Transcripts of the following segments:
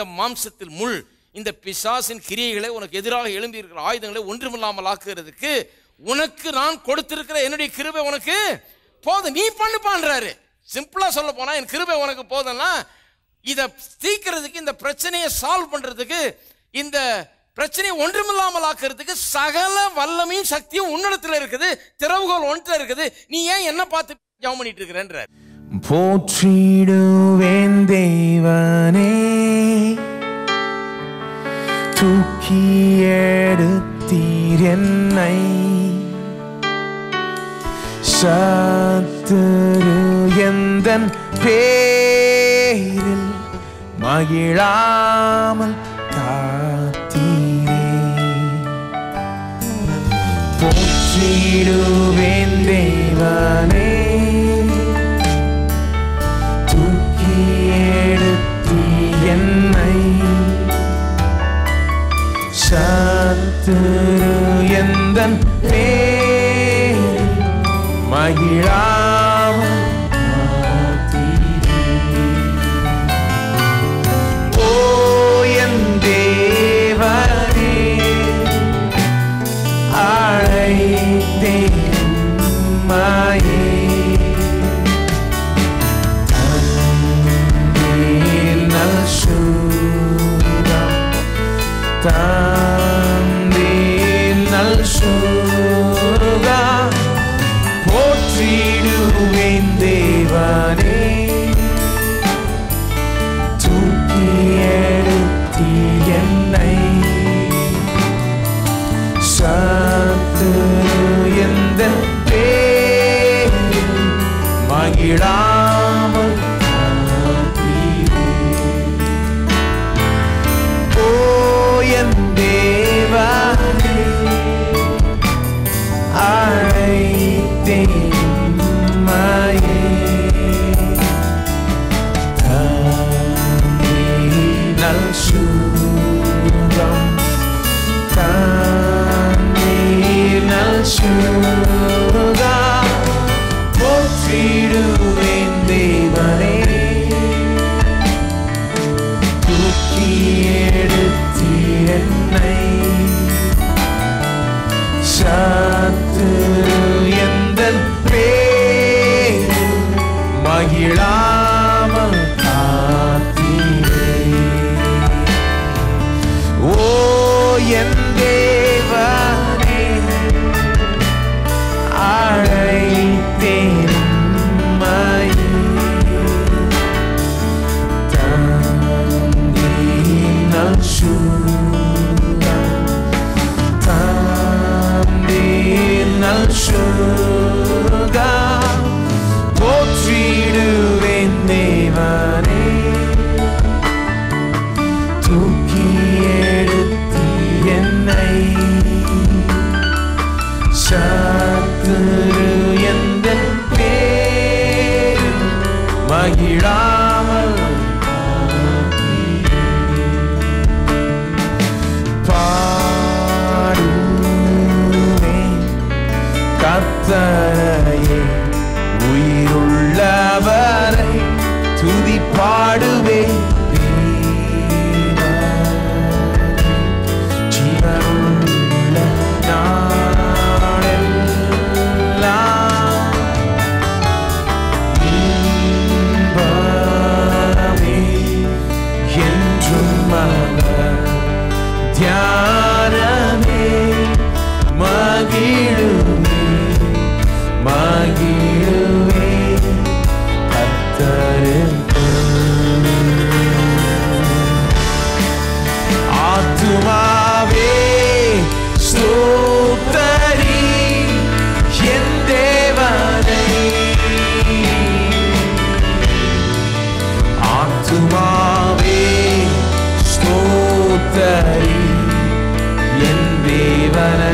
மாம்சத்தில் முள் இந்த பிசாசின் கிரியைகளை உனக்கு எதிராக எழும்பி இருக்கிற ஆயுதங்களை ஒன்றுமில்லாமல் ஆக்குறதுக்கு உனக்கு நான் கொடுத்திருக்கிற என்னுடைய கிருபை உனக்கு போதும் நீ பண்ணுப்பான்றாரு சிம்பிளா சொல்ல போனா என் கிருபை உனக்கு போதும்னா இதை தீக்கிறதுக்கு இந்த பிரச்சனையை சால்வ் பண்றதுக்கு இந்த பிரச்சனையை ஒன்றுமில்லாமல் ஆக்குறதுக்கு சகல வல்லமையும் சக்தியும் உன்னிடத்துல இருக்குது திறவுகோல் ஒன்றில் இருக்குது நீ ஏன் என்ன பார்த்து ஜெபம் பண்ணிட்டு இருக்கிறன்ற போற்றிடுவேன் தேவனே தூக்கி எடுத்தீர் என்னை சத்துரு எந்தன் பேரில் மகிழாமல் காத்தீரே போற்றிடுவேன் தேவனே தூக்கி எடுத்தி என்னை சத்துரு எந்தன் பேரில் மகிழாமல் காத்தீரே. ஓ என் தேவனே அழைத்தேன் மாயே நல் சூரம் தந்தேன் நல் சூருகா போற்றிடுவேன் தேவனே தூக்கி எடுத்தி என்னை சத்து எந்த பேரில் மகிழாமல் காத்தீரே. ஓ என் தேவனே, அழைத்தேன் உம்மையே. தந்தீர் சூரம் தண்ணீர் நல் சூருகா போற்றிடுவேன் தேவனே தூக்கி எடுத்தீர் என்னை சத்துரு எந்தன் பேரில் மகிழாமல் காத்தீரே ஓ என் தேவனே அழைத்தேன் உம்மையே. தந்தீர் சூரம் தந்தீர் நல் சூருகா போற்றிடுவேன் தேவனே தூக்கி எடுத்தி என்னை சத்துரு எந்த பேரில் மகிழாமல் பாடுவேன் கர்த்தரையே உயிருள்ளவரை துதி பாடுவேன் ஜீவனுள்ள நாளெல்லாம் இன்பமே என்றும் அவர் தியானமே மகிழுமே மகிழுவே ஆத்துமாவே ஸ்தோத்தரி என் தேவனை ஆத்துமாவே ஸ்தோத்தரி என் தேவனை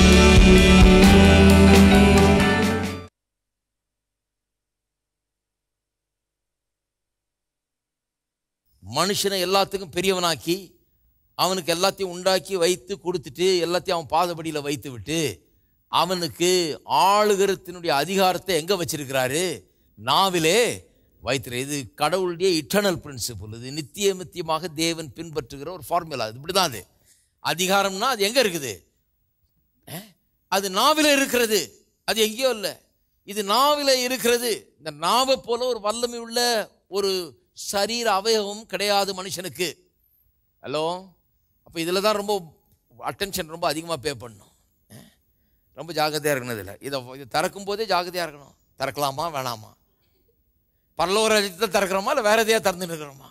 மனுஷனை எல்லாத்துக்கும் பெரியவனாக்கி அவனுக்கு எல்லாத்தையும் உண்டாக்கி வைத்து கொடுத்துட்டு எல்லாத்தையும் அவன் பாதபடியில் வைத்து விட்டு அவனுக்கு ஆளுகிறத்தினுடைய அதிகாரத்தை எங்க வச்சிருக்கிறாரு நாவிலே வைத்திரு இது கடவுளுடைய இட்டர்னல் பிரின்சிபல் இது நித்திய நித்தியமாக தேவன் பின்பற்றுகிற ஒரு ஃபார்முலா இது இப்படிதான் அது அதிகாரம்னா அது எங்க இருக்குது அஹ்? அது நாவில இருக்கிறது அது எங்கேயோ இல்லை இது நாவில இருக்கிறது இந்த நாவை போல ஒரு வல்லமை உள்ள ஒரு சரீர அவயவம் கிடையாது மனுஷனுக்கு ஹலோ அப்போ இதில் தான் ரொம்ப அட்டென்ஷன் ரொம்ப அதிகமாக பே பண்ணணும் அஹ்? ரொம்ப ஜாக்கிரதையாக இருக்கணும் இதில் இதை இது திறக்கும் போதே ஜாக்கிரதையாக இருக்கணும் திறக்கலாமா வேணாமா பரலோக ராஜ்யத்தை திறக்கிறோமா இல்லை வேற எதையா திறந்துட்டு இருக்கிறோமா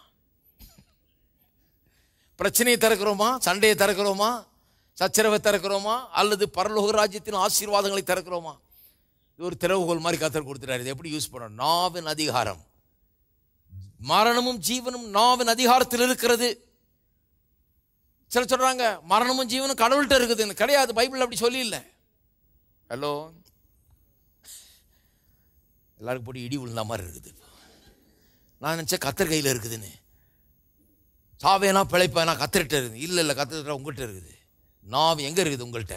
பிரச்சனையை திறக்கிறோமா சண்டையை திறக்கிறோமா சச்சரவை திறக்கிறோமா அல்லது பரலோக ராஜ்யத்தின் ஆசீர்வாதங்களை திறக்கிறோமா இது ஒரு திறவுகோல் மாதிரி கத்தர் கொடுத்துட்டாரு இதை எப்படி யூஸ் பண்ணணும் நாவின் அதிகாரம் மரணமும் ஜீவனும் நாவின் அதிகாரத்தில் இருக்கிறது சில சொல்றாங்க மரணமும் ஜீவனும் கடவுள்கிட்ட இருக்குதுன்னு கிடையாது பைபிள் அப்படி சொல்லி இல்லை ஹலோ எல்லாருக்கும் போட்டு இடி விழுந்த மாதிரி இருக்குது நான் நினச்சேன் கத்தர் கையில் இருக்குதுன்னு சாவேனா பிழைப்பேனா கத்தர்கிட்ட இருக்குது இல்லை இல்லை கத்தர் உங்கள்கிட்ட இருக்குது நாவு எங்கே இருக்குது உங்கள்கிட்ட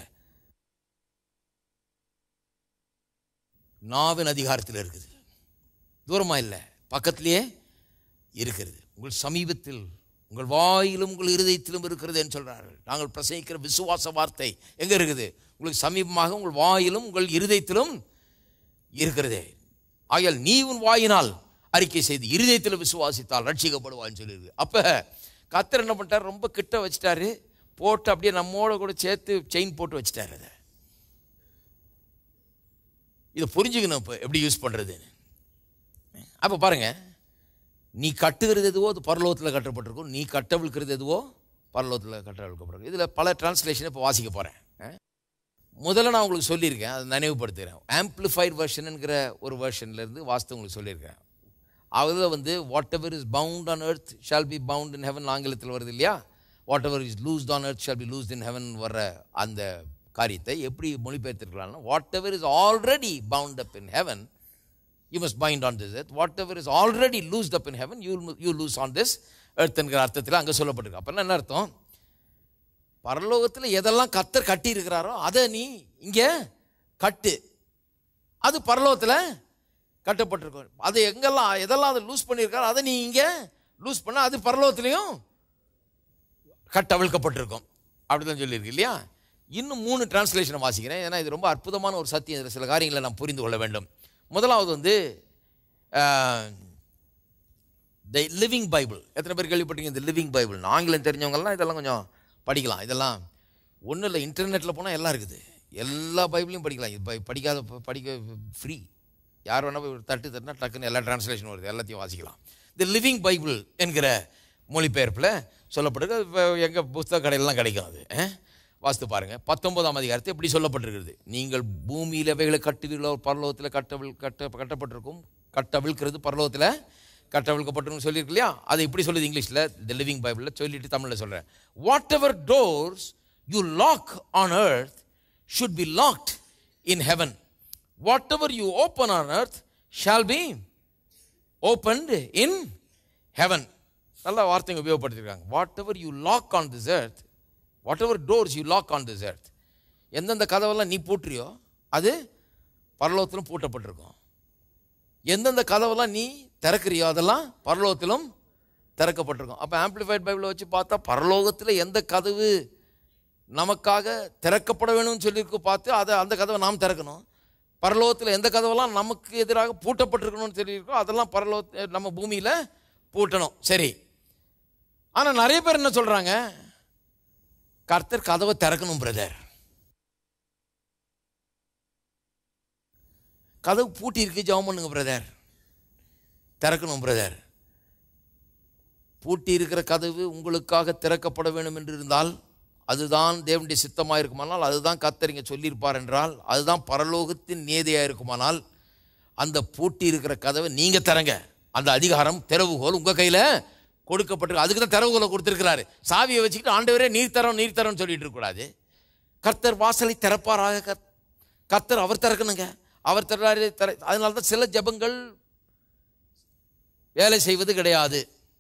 நாவின் அதிகாரத்தில் இருக்குது தூரமா இல்லை பக்கத்திலேயே இருக்கிறது உங்கள் சமீபத்தில் உங்கள் வாயிலும் உங்கள் இருதயத்திலும் இருக்கிறது என்று சொல்றார்கள் நாங்கள் பிரசங்கிக்கிற விசுவாச வார்த்தை எங்க இருக்குது உங்களுக்கு சமீபமாக உங்கள் வாயிலும் உங்கள் இருதயத்திலும் இருக்கிறதே ஆகையால் நீ உன் வாயினால் அறிக்கை செய்து இருதயத்தில் விசுவாசித்தால் ரட்சிக்கப்படுவான்னு சொல்லியிருக்கு அப்ப கத்தர் என்ன பண்ணிட்டார் ரொம்ப கிட்ட வச்சிட்டாரு போட்டு அப்படியே நம்மோட கூட சேர்த்து செயின் போட்டு வச்சிட்டாரு அதை இதை புரிஞ்சுக்கணும் இப்போ எப்படி யூஸ் பண்ணுறதுன்னு அப்போ பாருங்க நீ கட்டுகிறது எதுவோ அது பரலோகத்தில் கட்டப்பட்டிருக்கும் நீ கட்டவிழ்க்கிறது எதுவோ பரலோகத்தில் கட்டவிழ்க்கப்பட்டிருக்கும் இதில் பல டிரான்ஸ்லேஷனை இப்போ வாசிக்க போகிறேன் முதல்ல நான் உங்களுக்கு சொல்லியிருக்கேன் அதை நினைவுபடுத்துகிறேன் ஆம்பிளிஃபைட் வெர்ஷனுங்கிற ஒரு வெர்ஷன்லேருந்து வாஸ்து உங்களுக்கு சொல்லியிருக்கேன் அதில் வந்து whatever is bound on earth shall be bound in heaven ஆங்கிலத்தில் வருது இல்லையா whatever is loosed on earth shall be loosed in heaven வர்ற அந்த காரியத்தை எப்படி மொழிபெயர்த்திருக்கலாம்னா whatever is already bound up in heaven you must bind on this earth whatever is already loosed up in heaven you you loose on this earth என்கிற அர்த்தத்தில் அங்கே சொல்லப்பட்டிருக்கு அப்போ என்ன அர்த்தம் பரலோகத்தில் எதெல்லாம் கத்தர் கட்டி இருக்கிறாரோ அதை நீ இங்கே கட்டு அது பரலோகத்தில் கட்டப்பட்டிருக்கும் அது எங்கெல்லாம் எதெல்லாம் அதை லூஸ் பண்ணியிருக்காரோ அதை நீ இங்கே லூஸ் பண்ண அது பரலோகத்திலையும் கட்டவிழ்க்கப்பட்டிருக்கும் அப்படிதான் சொல்லியிருக்கு இல்லையா இன்னும் மூணு டிரான்ஸ்லேஷனை வாசிக்கிறேன் ஏன்னா இது ரொம்ப அற்புதமான ஒரு சத்தியம் இதில் சில காரியங்களை நாம் புரிந்து கொள்ள வேண்டும் முதலாவது வந்து த லிவிங் பைபிள் எத்தனை பேர் கேள்விப்பட்டீங்க இந்த லிவிங் பைபிள் ஆங்கிலம் தெரிஞ்சவங்கலாம் இதெல்லாம் கொஞ்சம் படிக்கலாம் இதெல்லாம் ஒன்றும் இல்லை இன்டர்நெட்டில் போனால் எல்லாம் இருக்குது எல்லா பைபிளையும் படிக்கலாம் இது ப- படிக்காத ப- படிக்க ஃப்ரீ யார் வேணால் போய் ஒரு தட்டு தட்டுனா டக்குன்னு எல்லா டிரான்ஸ்லேஷன் வருது எல்லாத்தையும் வாசிக்கலாம் தி லிவிங் பைபிள் என்கிற மொழிபெயர்ப்பில் சொல்லப்பட்டிருக்கு அது இப்போ எங்கள் புஸ்தக கடையிலலாம் கிடைக்கும் அது அஹ்? வாசித்து பாருங்கள் பத்தொன்பதாம் அதிகாரத்தை இப்படி சொல்லப்பட்டிருக்கிறது நீங்கள் பூமியில் அவைகளை கட்டுவீர்களோ பரலோகத்தில் கட்டவிழ் கட்ட கட்டப்பட்டிருக்கும் கட்டவிழ்க்கிறது பரலோகத்தில் கட்டவிழ்க்கப்பட்டிருக்கும் சொல்லியிருக்கு இல்லையா அது இப்படி சொல்லுது இங்கிலீஷில் தி லிவிங் பைபிளில் சொல்லிட்டு தமிழில் சொல்கிறேன் whatever doors you lock on earth should be locked in heaven whatever you open on earth shall be opened in heaven நல்ல வார்த்தைங்க உபயோகப்படுத்திருக்காங்க whatever you lock on this earth whatever doors you lock on this earth எந்தெந்த கதவெல்லாம் நீ பூட்டுறியோ அது பரலோகத்திலும் பூட்டப்பட்டிருக்கும் எந்தெந்த கதவெல்லாம் நீ திறக்கிறியோ அதெல்லாம் பரலோகத்திலும் திறக்கப்பட்டிருக்கும் அப்போ ஆம்பிளிஃபைட் பைபிளை வச்சு பார்த்தா பரலோகத்தில் எந்த கதவு நமக்காக திறக்கப்பட வேணும்னு சொல்லியிருக்கு பார்த்து அதை அந்த கதவை நாம் திறக்கணும் பரலோகத்தில் எந்த கதவெல்லாம் நமக்கு எதிராக பூட்டப்பட்டிருக்கணும்னு சொல்லியிருக்கோ அதெல்லாம் பரலோக நம்ம பூமியில் பூட்டணும் சரி ஆனால் நிறைய பேர் என்ன சொல்கிறாங்க கர்த்தர் கதவை திறக்கணும் பிரதர் கதவு பூட்டி இருக்கு ஜெபம் பண்ணுங்க பிரதர் திறக்கணும் பிரதர் பூட்டி இருக்கிற கதவு உங்களுக்காக திறக்கப்பட வேண்டும் என்று இருந்தால் அதுதான் தேவனுடைய சித்தமாக இருக்குமானால் அதுதான் கத்தரிங்க சொல்லியிருப்பார் என்றால் அதுதான் பரலோகத்தின் நேதியாக இருக்குமானால் அந்த பூட்டி இருக்கிற கதவை நீங்கள் திறங்க அந்த அதிகாரம் திறவுகோல் உங்கள் கையில் கொடுக்கப்பட்டிருக்கு அதுக்கு தான் திறவுகோலை கொடுத்துருக்கிறாரு சாவியை வச்சுக்கிட்டு ஆண்டவரே நீர் தரோம் நீர் தரோம்னு சொல்லிட்டு இருக்கக்கூடாது கர்த்தர் வாசலை திறப்பாராக கத்- கர்த்தர் அவர் திறக்கணுங்க அவர் திறறாரு திற அதனால தான் சில ஜெபங்கள் வேலை செய்வது கிடையாது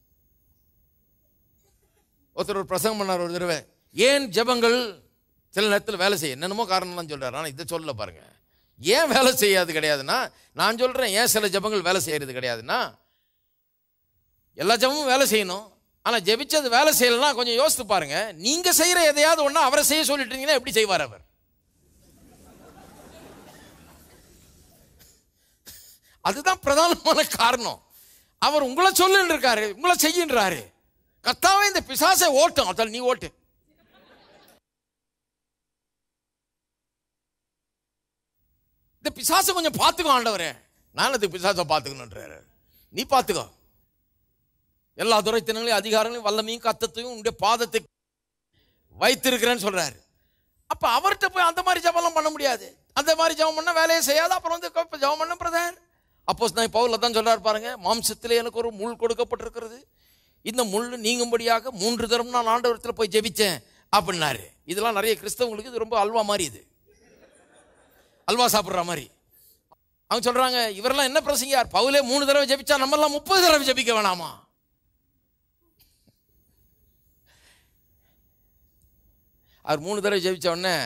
ஒருத்தர் ஒரு பிரசங்கம் பண்ணார் ஒரு தடவை ஏன் ஜெபங்கள் சில நேரத்தில் வேலை செய்ய என்னென்னமோ காரணம்லாம் சொல்றாரு ஆனால் இதை சொல்ல பாருங்க ஏன் வேலை செய்யாது கிடையாதுன்னா நான் சொல்கிறேன் ஏன் சில ஜெபங்கள் வேலை செய்யறது கிடையாதுன்னா எல்லா ஜெபமும் வேலை செய்யணும் ஆனா ஜெபிச்சது வேலை செய்யலைன்னா கொஞ்சம் யோசித்து பாருங்க நீங்க செய்யற எதையாவது ஒண்ணா அவரை செய்ய சொல்லிட்டீங்கன்னா எப்படி செய்வார் அவர் அதுதான் பிரதானமான காரணம் அவர் உங்களை சொல்லுன்னு இருக்காரு உங்களை செய்யின்றாரு கத்தாவே இந்த பிசாசை ஓட்டும் அதால் நீ ஓட்டு இந்த பிசாசை கொஞ்சம் பார்த்துக்கோ ஆண்டவரே நான் அது பிசாசை பார்த்துக்கணுன்றாரு நீ பார்த்துக்கோ எல்லா துறைத்தினங்களையும் அதிகாரங்களையும் வல்லமையும் கத்தத்தையும் உன்னுடைய பாதத்தை வைத்திருக்கிறேன்னு சொல்றாரு அப்ப அவர்கிட்ட போய் அந்த மாதிரி ஜபம்லாம் பண்ண முடியாது அந்த மாதிரி ஜபம் பண்ணா வேலையை செய்யாது அப்புறம் வந்து இப்ப ஜபம் பண்ண பிரதர் அப்போ நான் பவுல தான் சொல்றாரு பாருங்க மாம்சத்திலே எனக்கு ஒரு முள் கொடுக்கப்பட்டிருக்கிறது இந்த முள் நீங்கும்படியாக மூன்று தரம் நான் ஆண்டவரத்தில் போய் ஜெபிச்சேன் அப்படின்னாரு இதெல்லாம் நிறைய கிறிஸ்தவங்களுக்கு இது ரொம்ப அல்வா மாதிரி இது அல்வா சாப்பிட்ற மாதிரி அவங்க சொல்றாங்க இவரெல்லாம் என்ன பிரசங்கியார் பவுலே மூணு தடவை ஜெபிச்சா நம்ம எல்லாம் முப்பது தடவை ஜெபிக்க வேணாமா அவர் மூணு தடவை ஜெபிச்ச உடனே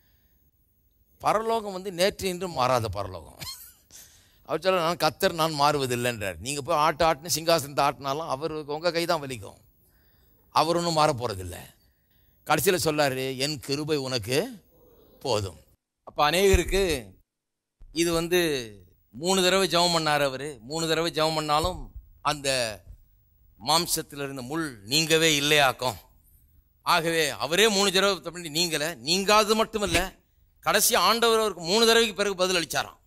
பரலோகம் வந்து நேற்று இன்று மாறாத பரலோகம் அவர் சொல்ல நான் கத்தர் நான் மாறுவதில்லைன்றார் நீங்கள் போய் ஆட்டு ஆட்டுன்னு சிங்காசனத்தை ஆட்டினாலும் அவர் உங்கள் கை தான் வலிக்கும் அவர் ஒன்றும் மாற போகிறதில்ல கடைசியில் சொல்லாரு என் கிருபை உனக்கு போதும் அப்போ அநேகருக்கு இது வந்து மூணு தடவை ஜெபம் பண்ணார் அவர் மூணு தடவை ஜெபம் பண்ணாலும் அந்த மாம்சத்தில் இருந்த முள் நீங்கவே இல்லையாக்கும் ஆகவே அவரே மூணு தடவை பண்ணி நீங்கலை நீங்காதது மட்டுமல்ல கடைசி ஆண்டவர் அவருக்கு மூணு தடவைக்கு பிறகு பதில் அளிச்சாராம்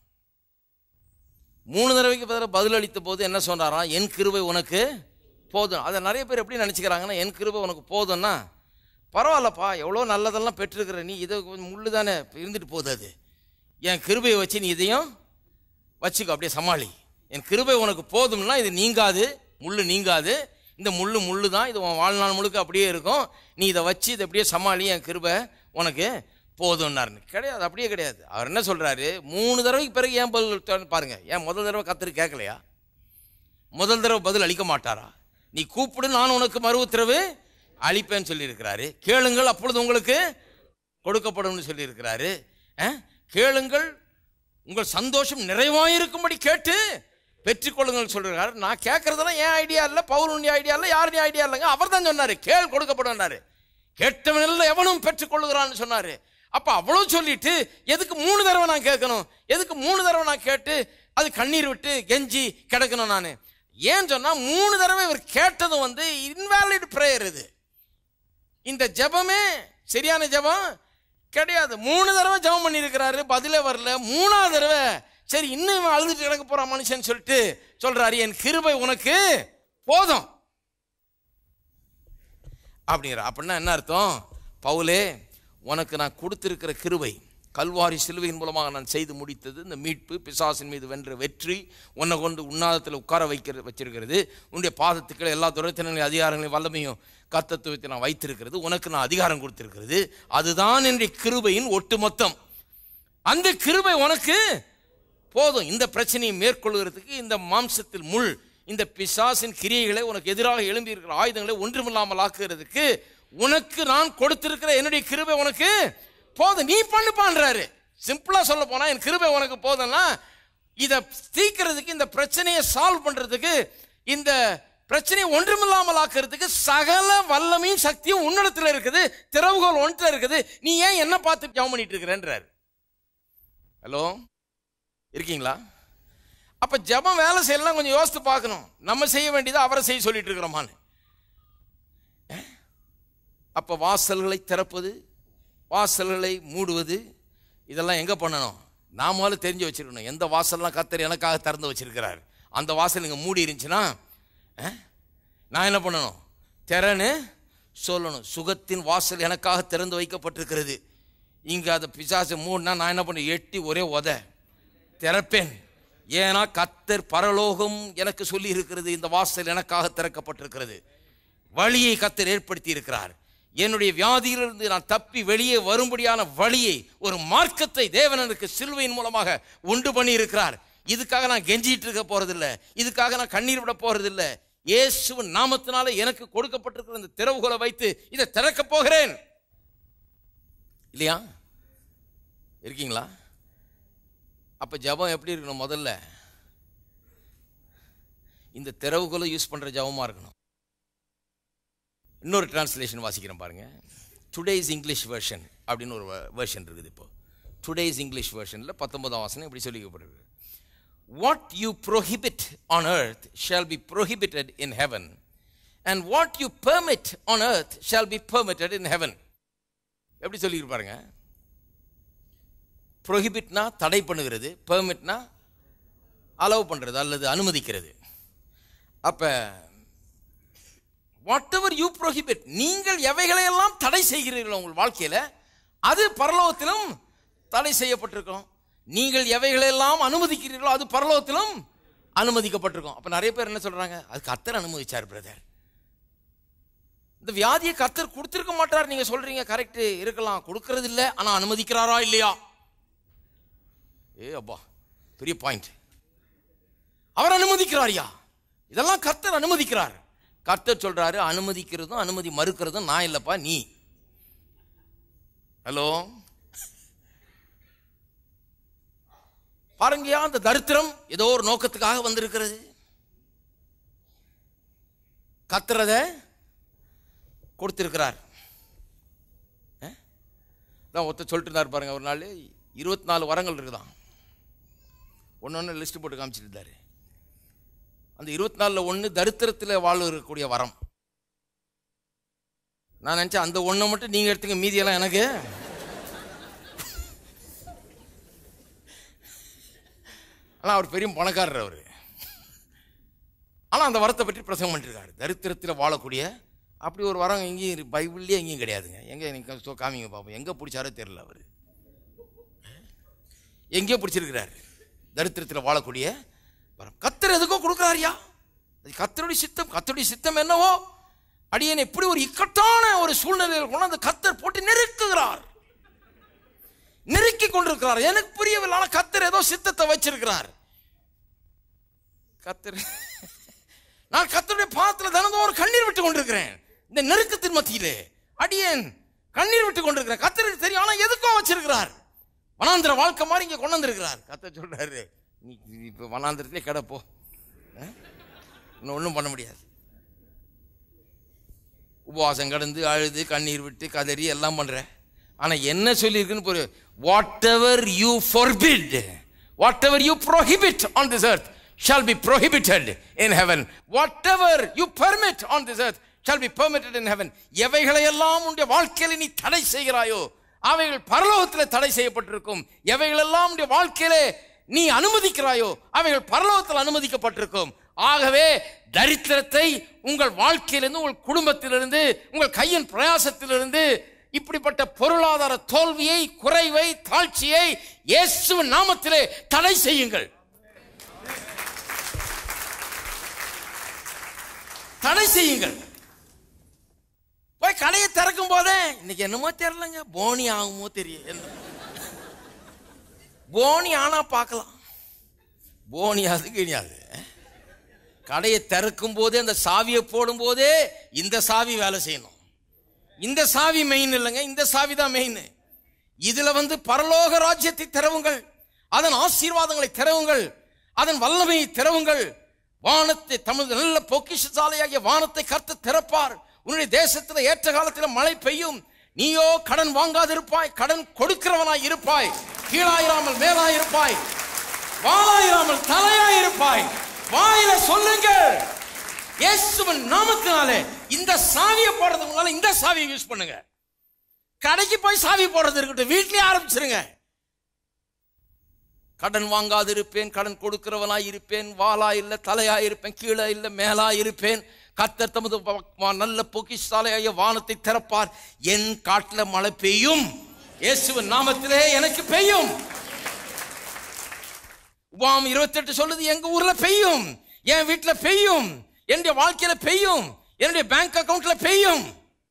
மூணு தடவைக்கு பிறகு பதில் அளித்த போது என்ன சொன்னாராம் என் கிருபை உனக்கு போதும் அதை நிறைய பேர் எப்படி நினச்சிக்கிறாங்கன்னா என் கிருபை உனக்கு போதும்னா பரவாயில்லப்பா எவ்வளோ நல்லதெல்லாம் பெற்றிருக்கிற நீ இதை கொஞ்சம் முள்ளு தானே இருந்துட்டு போகுது அது என் கிருபையை வச்சு நீ இதையும் வச்சுக்கோ அப்படியே சமாளி என் கிருபை உனக்கு போதும்னா இது நீங்காது முள்ளு நீங்காது இந்த முள்ளு முள்ளு தான் இது உன் வாழ்நாள் முழுக்க அப்படியே இருக்கும் நீ இதை வச்சு இதை அப்படியே சமாளி என் கிருபை உனக்கு போதும்னாருன்னு கிடையாது அப்படியே கிடையாது அவர் என்ன சொல்றாரு மூணு தடவைக்கு பிறகு ஏன் பதில் சொ- பாருங்க ஏன் முதல் தடவை கத்திரி கேட்கலையா முதல் தடவை பதில் அளிக்க மாட்டாரா நீ கூப்பிடு நான் உனக்கு மறு உத்தரவு அளிப்பேன்னு சொல்லியிருக்கிறாரு கேளுங்கள் அப்பொழுது உங்களுக்கு கொடுக்கப்படும்னு சொல்லியிருக்கிறாரு அஹ், கேளுங்கள் உங்கள் சந்தோஷம் நிறைவாயிருக்கும்படி கேட்டு பெற்றுக்கொள்ளுங்கள் சொல்றாரு நான் கேட்கறதெல்லாம் என் ஐடியா இல்லை பவுலுடைய ஐடியா இல்லை யாருடைய ஐடியா இல்லைங்க அவர் தான் சொன்னாரு கேள் கொடுக்கப்படும்னாரு கேட்டவனில் எவனும் பெற்றுக்கொள்ளுகிறான்னு சொன்னாரு அப்ப அவ்வளவு சொல்லிட்டு எதுக்கு மூணு தடவை நான் கேட்கணும் எதுக்கு மூணு தடவை நான் கேட்டு அது கண்ணீர் விட்டு கெஞ்சி கிடக்கணும் நான் ஏன் சொன்னா மூணு தடவை இவர் கேட்டதும் வந்து இன்வாலிட் ப்ரேயர் இது இந்த ஜெபமே சரியான ஜெபம் கிடையாது மூணு தடவை ஜெபம் பண்ணியிருக்கிறாரு பதிலே வரல மூணாவது தடவை சரி இன்னும் இவன் அழுதுட்டு கிடக்க போறான் மனுஷன் சொல்லிட்டு சொல்றாரு என் கிருபை உனக்கு போதும் அப்படிங்கிற அப்படின்னா என்ன அர்த்தம் பவுலே உனக்கு நான் கொடுத்திருக்கிற கிருபை கல்வாரி சிலுவையின் மூலமாக நான் செய்து முடித்தது இந்த மீட்பு பிசாசின் மீது வென்ற வெற்றி உன்னை கொண்டு உன்னாதத்தில் உட்கார வைக்கிறது வச்சிருக்கிறது உன்னுடைய பாதத்துக்கள் எல்லா துறைத்தினங்களையும் அதிகாரங்களையும் வல்லமையும் கர்த்தத்துவத்தை நான் வைத்திருக்கிறது உனக்கு நான் அதிகாரம் கொடுத்திருக்கிறது அதுதான் என்னுடைய கிருபையின் ஒட்டுமொத்தம் அந்த கிருபை உனக்கு போதும் இந்த பிரச்சனையை மேற்கொள்கிறதுக்கு இந்த மாம்சத்தில் முள் இந்த பிசாசின் கிரியைகளை உனக்கு எதிராக எழும்பி இருக்கிற ஆயுதங்களை ஒன்றுமில்லாமல் ஆக்குகிறதுக்கு உனக்கு நான் கொடுத்திருக்கிற என்னுடைய கிருபை உனக்கு போதும் நீ பண்ணுப்பான்றாரு சிம்பிளா சொல்ல போனா என் கிருபை உனக்கு போதும்னா இதை தீக்கிறதுக்கு இந்த பிரச்சனையை சால்வ் பண்றதுக்கு இந்த பிரச்சனையை ஒன்றுமில்லாமல் ஆக்குறதுக்கு சகல வல்லமையும் சக்தியும் உன்னிடத்துல இருக்குது திறவுகோல் ஒன்றில் இருக்குது நீ ஏன் என்ன பார்த்து ஜெபம் பண்ணிட்டு இருக்கிறேன்றாரு ஹலோ இருக்கீங்களா அப்ப ஜெபம் வேலை செய்யலாம் கொஞ்சம் யோசித்து பார்க்கணும் நம்ம செய்ய வேண்டியதை அவரை செய்ய சொல்லிட்டு இருக்கிறோமான்னு அஹ்? அப்ப வாசல்களை திறப்பது வாசல்களை மூடுவது இதெல்லாம் எங்க பண்ணணும் நாமால தெரிஞ்சு வச்சிருக்கணும் எந்த வாசல்லாம் கத்தர் எனக்காக திறந்து வச்சிருக்கிறார் அந்த வாசல் இங்க மூடி இருந்துச்சுன்னா அஹ், நான் என்ன பண்ணணும் திறன்னு சொல்லணும் சுகத்தின் வாசல் எனக்காக திறந்து வைக்கப்பட்டிருக்கிறது இங்க அதை பிசாசு மூடினா நான் என்ன பண்ண எட்டி ஒரே உத திறப்பேன் ஏன்னா கத்தர் பரலோகம் எனக்கு சொல்லி இருக்கிறது இந்த வாசல் எனக்காக திறக்கப்பட்டிருக்கிறது வழியை கத்தர் ஏற்படுத்தி இருக்கிறார் என்னுடைய வியாதியிலிருந்து நான் தப்பி வெளியே வரும்படியான வழியை ஒரு மார்க்கத்தை தேவன் எனக்கு சிலுவையின் மூலமாக உண்டு பண்ணி இருக்கிறார் இதுக்காக நான் கெஞ்சிட்டு இருக்க போறதில்ல இதுக்காக நான் கண்ணீர் விட போறதில்ல இயேசுவின் நாமத்தினால எனக்கு கொடுக்கப்பட்டிருக்கிற இந்த திறவுகளை வைத்து இதை திறக்க போகிறேன் இல்லையா இருக்கீங்களா அப்ப ஜெபம் எப்படி இருக்கணும் முதல்ல இந்த திறவுகோலை யூஸ் பண்ற ஜபமா இருக்கணும் இன்னொரு டிரான்ஸ்லேஷன் வாசிக்கிறேன் பாருங்க டுடேஸ் இங்கிலீஷ் வெர்ஷன் அப்படின்னு ஒரு வெர்ஷன் இருக்குது இப்போ டுடேஸ் இங்கிலீஷ் வெர்ஷனில் பத்தொன்பதாம் வாசனம் இப்படி சொல்லிக்கப்படுது what you prohibit on earth shall be prohibited in heaven and what you permit on earth shall be permitted in heaven எப்படி சொல்லியிருப்பாருங்க ப்ரோஹிபிட்னா தடை பண்ணுகிறது பெர்மிட்னா அலோவ் பண்ணுறது அல்லது அனுமதிக்கிறது அப்போ வாட் எவர் யூ ப்ரோஹிபிட் நீங்கள் எவைகளையெல்லாம் தடை செய்கிறீர்களோ உங்கள் வாழ்க்கையில் அது பரலோகத்திலும் தடை செய்யப்பட்டிருக்கும் நீங்கள் எவைகளையெல்லாம் அனுமதிக்கிறீர்களோ அது பரலோகத்திலும் அனுமதிக்கப்பட்டிருக்கும் அப்போ நிறைய பேர் என்ன சொல்கிறாங்க அது கத்தர் அனுமதிச்சார் பிரதர் இந்த வியாதியை கத்தர் கொடுத்திருக்க மாட்டார் நீங்க சொல்றீங்க கரெக்ட் இருக்கலாம் கொடுக்கறது இல்லை ஆனா அனுமதிக்கிறாரா இல்லையா ஏ அப்பா பெரிய பாயிண்ட் அவர் அனுமதிக்கிறாரியா இதெல்லாம் கர்த்தர் அனுமதிக்கிறார் கர்த்தர் சொல்றாரு அனுமதிக்கிறதும் அனுமதி மறுக்கிறதும் நான் இல்லப்பா நீ ஹலோ பாருங்கயா அந்த தரித்திரம் ஏதோ ஒரு நோக்கத்துக்காக வந்திருக்கிறது கத்துறத கொடுத்திருக்கிறார் அஹ்? அதான் ஒருத்தர் சொல்லிட்டு இருந்தார் பாருங்க ஒரு நாள் இருபத்தி நாலு வரங்கள் இருக்குதான் ஒன்று ஒன்று லிஸ்ட் போட்டு காமிச்சிட்டு இருந்தாரு அந்த இருபத்தி நாலில் ஒன்று தரித்திரத்தில் வாழக்கூடிய வரம் நான் நினச்சேன் அந்த ஒன்றை மட்டும் நீங்கள் எடுத்துங்க மீதியெல்லாம் எனக்கு ஆனால் அவர் பெரிய பணக்காரர் அவர் ஆனால் அந்த வரத்தை பற்றி பிரசங்கம் பண்ணிருக்காரு தரித்திரத்தில் வாழக்கூடிய அப்படி ஒரு வரம் எங்கேயும் இரு- பைபிள்லயே எங்கேயும் கிடையாதுங்க எங்கே எனக்கு சோ காமிங்க பார்ப்போம் எங்கே பிடிச்சாரோ தெரியல அவர் எங்கேயோ பிடிச்சிருக்கிறாரு தரித்திரத்தில் வாழக்கூடிய வரம் கத்தர் எதுக்கோ கொடுக்குறாருயா அது கத்தருடைய சித்தம் கத்தருடைய சித்தம் என்னவோ அடியேன் எப்படி ஒரு இக்கட்டான ஒரு சூழ்நிலையில் கொண்டு அந்த கத்தர் போட்டு நெருக்குகிறார் நெருக்கி கொண்டிருக்கிறார் எனக்கு புரியவில்லை ஆனால் கத்தர் ஏதோ சித்தத்தை வச்சிருக்கிறார் கத்தர் நான் கத்தருடைய பாதத்தில் தினந்தோறும் கண்ணீர் விட்டு கொண்டிருக்கிறேன் இந்த நெருக்கத்தின் மத்தியிலே அடியேன் கண்ணீர் விட்டு கொண்டிருக்கிறேன் கத்தருக்கு தெரியும் ஆனா எதுக்கோ வச்சிருக்கிறார் வனாந்திர வாழ்க்கை மாதிரி இங்க கொண்டு வந்திருக்கிறார் கத்த சொல்றாரு நீ இப்ப வனாந்திரத்திலே கிடப்போ இன்னும் ஒன்றும் பண்ண முடியாது உபவாசம் கடந்து அழுது கண்ணீர் விட்டு கதறி எல்லாம் பண்ற ஆனா என்ன சொல்லியிருக்குன்னு புரிய whatever you forbid whatever you prohibit on this earth shall be prohibited in heaven whatever you permit on this earth shall be permitted in heaven எவைகளையெல்லாம் உன்னுடைய வாழ்க்கையில நீ தடை செய்கிறாயோ அவைகள் பரலோகத்தில் தடை செய்யப்பட்டிருக்கும் எவைகளெல்லாம் உன்னுடைய வாழ்க்கையிலே நீ அனுமதிக்கிறாயோ அவைகள் பரலோகத்தில் அனுமதிக்கப்பட்டிருக்கும் ஆகவே தரித்திரத்தை உங்கள் வாழ்க்கையிலிருந்து உங்கள் குடும்பத்திலிருந்து உங்கள் கையின் பிரயாசத்திலிருந்து இப்படிப்பட்ட பொருளாதார தோல்வியை குறைவை தாழ்ச்சியை இயேசுவின் நாமத்திலே தடை செய்யுங்கள் தடை செய்யுங்கள் போய் கடையை திறக்கும் போதே இன்னைக்கு என்னமோ தெரியலங்க போனி ஆகுமோ தெரியும் போனி ஆனா பார்க்கலாம் போனியாது கிடையாது கடையை திறக்கும் போதே அந்த சாவியை போடும் போதே இந்த சாவி வேலை செய்யணும் இந்த சாவி மெயின் இல்லைங்க இந்த சாவி தான் மெயின் இதுல வந்து பரலோக ராஜ்யத்தை திறவுங்கள் அதன் ஆசீர்வாதங்களை திறவுங்கள் அதன் வல்லமையை திறவுங்கள் வானத்தை தமது நல்ல பொக்கிஷசாலையாகிய வானத்தை கர்த்த திறப்பார் உன்னுடைய தேசத்தில் ஏற்ற காலத்தில் மழை பெய்யும் நீயோ கடன் வாங்காதிருப்பாய் கடன் கொடுக்கிறவனாய் இருப்பாய் கீழாயிராமல் மேலாயிருப்பாய் வாளாயிராமல் தலையாயிருப்பாய் வாயில சொல்லுங்கள் இயேசுவின் நாமத்தினாலே இந்த சாவியை போடுறதுக்கு முன்னால இந்த சாவியை யூஸ் பண்ணுங்க கடைக்கு போய் சாவி போடுறது இருக்கட்டும் வீட்லயே ஆரம்பிச்சிருங்க கடன் வாங்காது இருப்பேன் கடன் கொடுக்கிறவனாய் இருப்பேன் வாளா இல்ல தலையா இருப்பேன் கீழே இல்ல மேலா இருப்பேன் கர்த்தர் தமது வ- வ- நல்ல பொக்கிஷாலையாகிய வானத்தை திறப்பார் என் காட்டுல மழை பெய்யும் இயேசுவின் நாமத்திலே எனக்கு பெய்யும் உபாம் இருபத்தெட்டு சொல்லுது எங்க ஊர்ல பெய்யும் என் வீட்டுல பெய்யும் என்னுடைய வாழ்க்கையில பெய்யும் என்னுடைய பேங்க் அக்கவுண்ட்ல பெய்யும்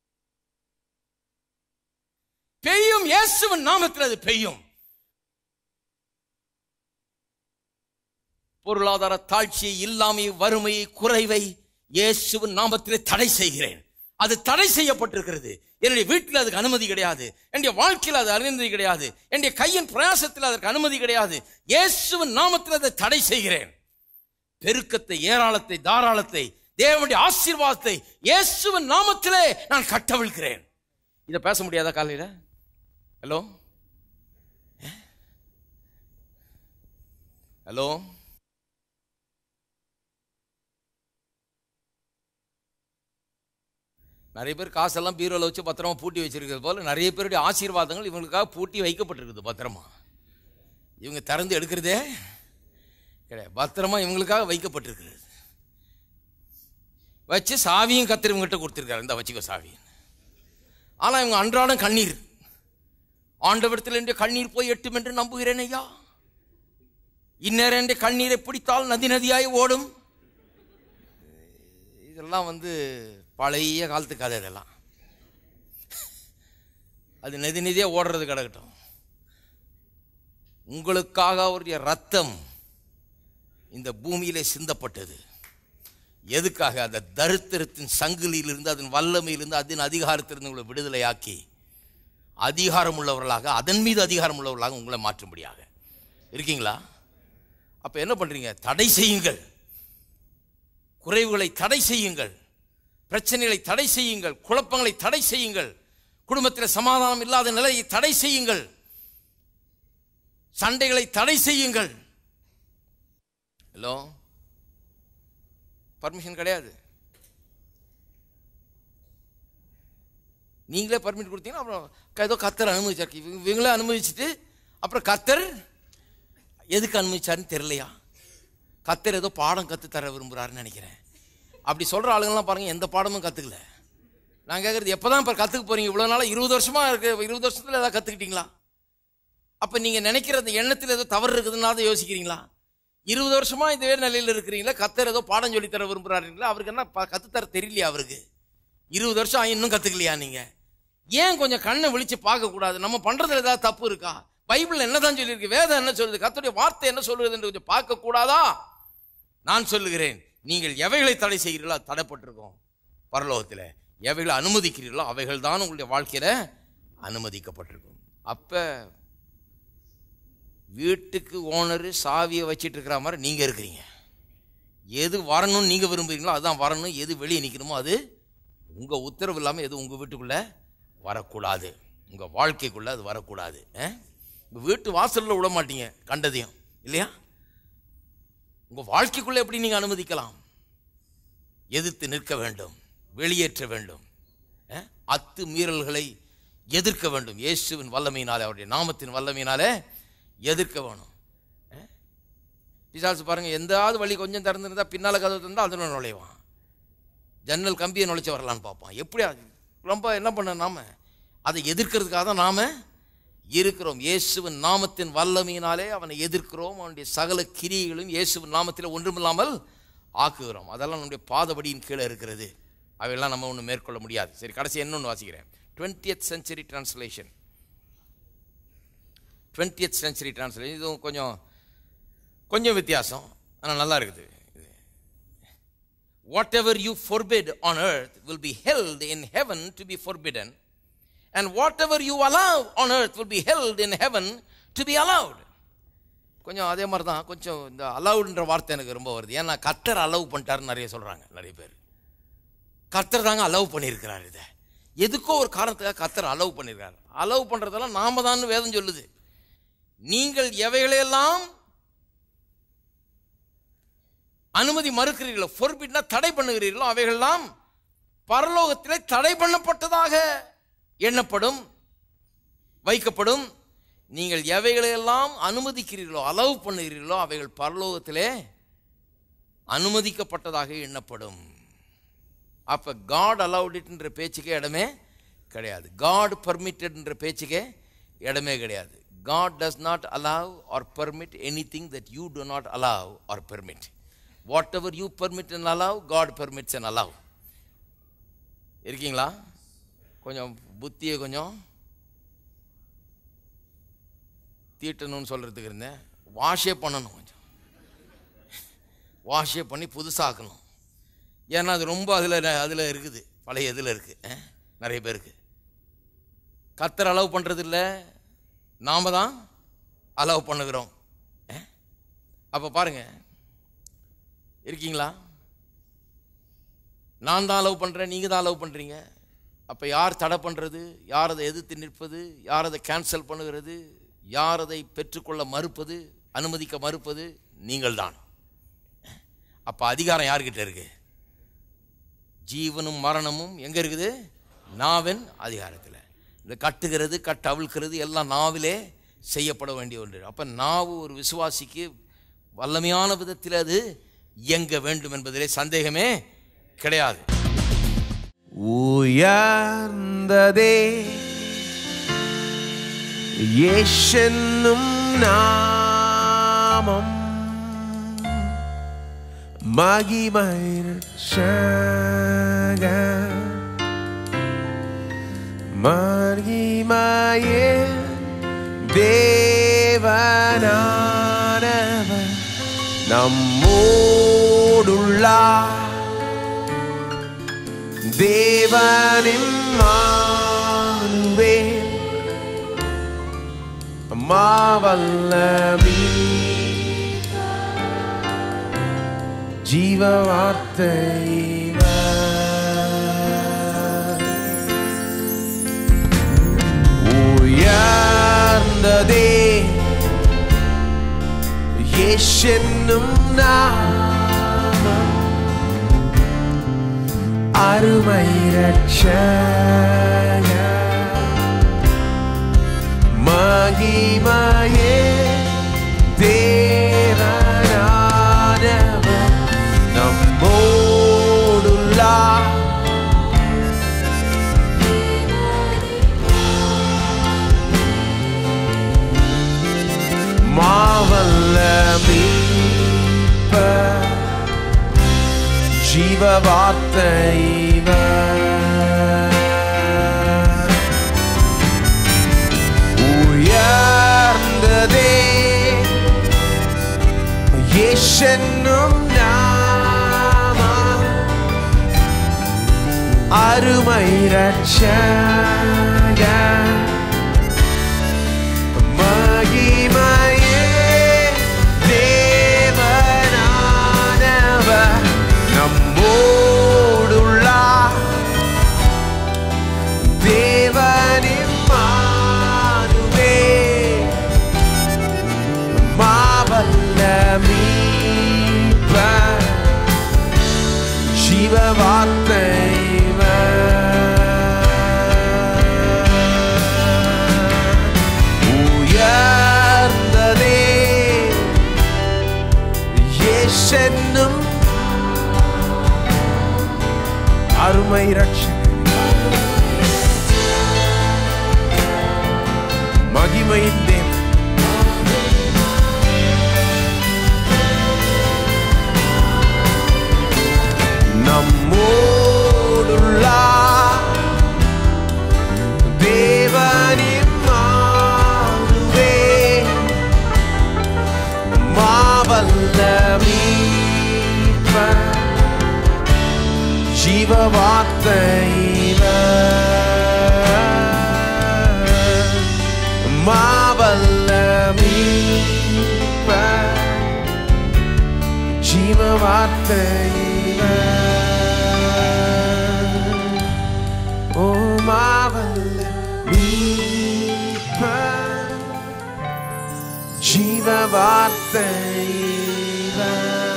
பெய்யும் இயேசுவின் நாமத்தில் அது பெய்யும் பொருளாதார தாழ்ச்சியை இல்லாமை வறுமையை குறைவை இயேசுவின் நாமத்திலே தடை செய்கிறேன் அது தடை செய்யப்பட்டிருக்கிறது என்னுடைய வீட்டில் அதுக்கு அனுமதி கிடையாது என்னுடைய வாழ்க்கையில் அது அனுமதி கிடையாது என்னுடைய கையின் பிரயாசத்தில் அதற்கு அனுமதி கிடையாது இயேசுவின் நாமத்தில் அதை தடை செய்கிறேன் பெருக்கத்தை ஏராளத்தை தாராளத்தை தேவனுடைய ஆசீர்வாதத்தை இயேசுவின் நாமத்திலே நான் கட்டவிழ்கிறேன் இதை பேச முடியாதா காலையில ஹலோ ஹலோ நிறைய பேர் காசெல்லாம் பீரோல வச்சு பத்திரமா பூட்டி வச்சிருக்கிறது போல நிறைய பேருடைய ஆசீர்வாதங்கள் இவங்களுக்காக பூட்டி வைக்கப்பட்டிருக்குது பத்திரமா இவங்க திறந்து எடுக்கிறதே கிடையாது பத்திரமா இவங்களுக்காக வைக்கப்பட்டிருக்கிறது வச்சு சாவியும் கத்திரி இவங்ககிட்ட கொடுத்துருக்காரு இந்த வச்சுக்கோ சாவியும் ஆனால் இவங்க அன்றாடம் கண்ணீர் ஆண்டவரத்தில் என்று கண்ணீர் போய் எட்டும் என்று நம்புகிறேன் ஐயா இந்நேரம் என்ற கண்ணீரை பிடித்தால் நதி நதியாய் ஓடும் இதெல்லாம் வந்து பழைய காலத்து கதை இதெல்லாம் அது நதி நதியாக ஓடுறது கிடக்கட்டும் உங்களுக்காக அவருடைய ரத்தம் இந்த பூமியிலே சிந்தப்பட்டது எதுக்காக அந்த தரித்திரத்தின் சங்கிலியிலிருந்து அதன் வல்லமையிலிருந்து அதன் அதிகாரத்திலிருந்து உங்களை விடுதலையாக்கி அதிகாரம் உள்ளவர்களாக அதன் மீது அதிகாரம் உள்ளவர்களாக உங்களை மாற்றும்படியாக இருக்கீங்களா அப்ப என்ன பண்றீங்க தடை செய்யுங்கள் குறைவுகளை தடை செய்யுங்கள் பிரச்சனைகளை தடை செய்யுங்கள் குழப்பங்களை தடை செய்யுங்கள் குடும்பத்தில் சமாதானம் இல்லாத நிலையை தடை செய்யுங்கள் சண்டைகளை தடை செய்யுங்கள் ஹலோ பர்மிஷன் கிடையாது நீங்களே பர்மிட் கொடுத்தீங்கன்னா அப்புறம் க- ஏதோ கத்தர் அனுமதிச்சார் இவங்க- இவங்களே அனுமதிச்சுட்டு அப்புறம் கத்தர் எதுக்கு அனுமதிச்சாருன்னு தெரியலையா கத்தர் ஏதோ பாடம் கத்து தர விரும்புறாருன்னு நினைக்கிறேன் அப்படி சொல்ற ஆளுங்கெல்லாம் பாருங்க எந்த பாடமும் கத்துக்கல நான் கேட்கறது எப்பதான் இப்போ கத்துக்க போறீங்க இவ்வளவு நாளா இருபது வருஷமா இருக்கு இருபது வருஷத்துல ஏதாவது கத்துக்கிட்டீங்களா அப்ப நீங்க நினைக்கிற அந்த எண்ணத்தில் ஏதோ தவறு இருக்குதுன்னா அதை யோசிக்கிறீங்களா இருபது வருஷமா இதே நிலையில் இருக்கிறீங்களா கத்தர் ஏதோ பாடம் சொல்லி தர விரும்புறாருங்களா அவருக்கு என்ன ப- கத்துத்தர தெரியலையா அவருக்கு இருபது வருஷம் ஆகி இன்னும் கத்துக்கலையா நீங்க ஏன் கொஞ்சம் கண்ணை விழிச்சு பார்க்க கூடாது நம்ம பண்றதுல ஏதாவது தப்பு இருக்கா பைபிள் என்னதான் சொல்லியிருக்கு வேதம் என்ன சொல்லுது கர்த்தருடைய வார்த்தை என்ன சொல்லுது என்று கொஞ்சம் பார்க்க கூடாதா நான் சொல்லுகிறேன் நீங்கள் எவைகளை தடை செய்கிறீர்களோ அது தடைப்பட்டிருக்கும் பரலோகத்தில் எவைகளை அனுமதிக்கிறீர்களோ அவைகள் தான் உங்களுடைய வாழ்க்கையில அனுமதிக்கப்பட்டிருக்கும் அப்ப வீட்டுக்கு ஓனரு சாவியை வச்சிட்டு இருக்கிற மாதிரி நீங்க இருக்கிறீங்க எது வரணும்னு நீங்க விரும்புறீங்களோ அதுதான் வரணும் எது வெளியே நிற்கணுமோ அது உங்க உத்தரவு இல்லாமல் எது உங்க வீட்டுக்குள்ள வரக்கூடாது உங்க வாழ்க்கைக்குள்ள அது வரக்கூடாது அஹ்? உங்க வீட்டு வாசல்ல விட மாட்டீங்க கண்டதையும் இல்லையா உங்க வாழ்க்கைக்குள்ள எப்படி நீங்க அனுமதிக்கலாம் எதிர்த்து நிற்க வேண்டும் வெளியேற்ற வேண்டும் அஹ்? அத்து மீறல்களை எதிர்க்க வேண்டும் இயேசுவின் வல்லமையினாலே அவருடைய நாமத்தின் வல்லமையினாலே எதிர்க்க வேணும் அஹ்? பிசாசு பாருங்க எந்தாவது வழி கொஞ்சம் திறந்துருந்தா பின்னால கதவு திறந்தா அதில் நுழைவான் ஜன்னல் கம்பியை நுழைச்சு வரலான்னு பார்ப்பான் எப்படி அது? ரொம்ப என்ன பண்ண நாம அதை எதிர்க்கிறதுக்காக தான் நாம இருக்கிறோம் இயேசுவின் நாமத்தின் வல்லமையினாலே அவனை எதிர்க்கிறோம் அவனுடைய சகல கிரியைகளும் இயேசுவின் நாமத்தில் ஒன்றுமில்லாமல் ஆக்குகிறோம் அதெல்லாம் நம்முடைய பாதபடியின் கீழே இருக்கிறது அவையெல்லாம் நம்ம ஒன்றும் மேற்கொள்ள முடியாது சரி கடைசி இன்னொன்று வாசிக்கிறேன் twentieth century translation twentieth century translation இதுவும் கொஞ்சம் கொஞ்சம் வித்தியாசம் ஆனால் நல்லா இருக்குது இது whatever you forbid on earth will be held in heaven to be forbidden and whatever you allow on earth will be held in heaven to be allowed கொஞ்சம் அதே மாதிரி தான் கொஞ்சம் இந்த அலவுடுன்ற வார்த்தை எனக்கு ரொம்ப வருது ஏன்னா கர்த்தர் அலவ் பண்ணிட்டாருன்னு நிறைய சொல்கிறாங்க நிறைய பேர் கர்த்தர் தாங்க அலவ் பண்ணியிருக்கிறார் இதை எதுக்கோ ஒரு காரணத்துக்காக கர்த்தர் அலவ் பண்ணியிருக்காரு அலவ் பண்ணுறதெல்லாம் நாம தான் வேதம் சொல்லுது நீங்கள் எவைகளையெல்லாம் அனுமதி மறுக்கிறீர்களோ ஃபோர்பிட்னா தடை பண்ணுகிறீர்களோ அவைகள்லாம் பரலோகத்திலே தடை பண்ணப்பட்டதாக எண்ணப்படும் வைக்கப்படும் நீங்கள் எவைகளையெல்லாம் அனுமதிக்கிறீர்களோ அலோவ் பண்ணுகிறீர்களோ அவைகள் பரலோகத்திலே அனுமதிக்கப்பட்டதாக எண்ணப்படும் அப்ப காட் அலவுட் இட்ன்ற பேச்சுக்கே இடமே கிடையாது காட் பர்மிட்டட்ன்ற பேச்சுக்கே இடமே கிடையாது God does not allow or permit anything that you do not allow or permit whatever you permit and allow God permits and allow இருக்கீங்களா கொஞ்சம் புத்தியை கொஞ்சம் தீட்டணும்னு சொல்கிறதுக்கு இருந்தேன் வாஷே பண்ணணும் கொஞ்சம் வாஷே பண்ணி புதுசாக்கணும் ஏன்னா அது ரொம்ப அதில் அதில் இருக்குது பழைய இதில் இருக்குது நிறைய பேருக்கு கத்தர் அலோவ் பண்ணுறது இல்லை நாம தான் அலோவ் பண்ணுகிறோம் அப்போ பாருங்க இருக்கீங்களா நான் தான் லவ் பண்ணுறேன் நீங்கள் தான் லவ் பண்ணுறீங்க அப்போ யார் தடை பண்ணுறது யார் அதை எதிர்த்து நிற்பது யார் அதை கேன்சல் பண்ணுகிறது யார் அதை பெற்றுக்கொள்ள மறுப்பது அனுமதிக்க மறுப்பது நீங்கள் தான் அப்போ அதிகாரம் யார்கிட்ட இருக்கு ஜீவனும் மரணமும் எங்கே இருக்குது நாவின் அதிகாரத்தில் இந்த கட்டுகிறது கட்டு அவிழ்க்கிறது எல்லாம் நாவிலே செய்யப்பட வேண்டிய ஒன்று அப்போ நாவு ஒரு விசுவாசிக்கு வல்லமையான விதத்தில் அது இயங்க வேண்டும் என்பதிலே சந்தேகமே கிடையாது உயர்ந்ததே യേശെന്നും നാമം മഹിമൈരക്ഷക മഹിമയെ ദേവനാനവൻ നമ്മോടുള്ള தேவனின் மானுவே மாவல்லமி ஜீவ வார்த்தை உயர்ந்ததே யேசென்னும் நாமம் அருமை ரட்சக மகிமையே தேவனானவர் நம்மோடுள்ளா மாவல்ல மீட்பர் ஜீவ வார்த்தைவ உயர்ந்ததே இயேசென்னும் நாமம் அருமை ரட்சக மகிமையே தேவனானவர் நம்மோடுள்ளா தேவனின் மானுவே மாவல்ல மீட்பர் ஜீவ உயர்ந்ததே இயேசென்னும் அருமை ரட்சகர் மகிமையின் தேவன் நம்மோடுள்ள தேவனின் மானுவே மாவல்ல மீட்பர் ஜீவ வார்த்தைவ மாவல்ல மீட்பர் ஜீவ வார்த்தைவ ஓ மாவல்ல மீட்பர் ஜீவ வார்த்தைவ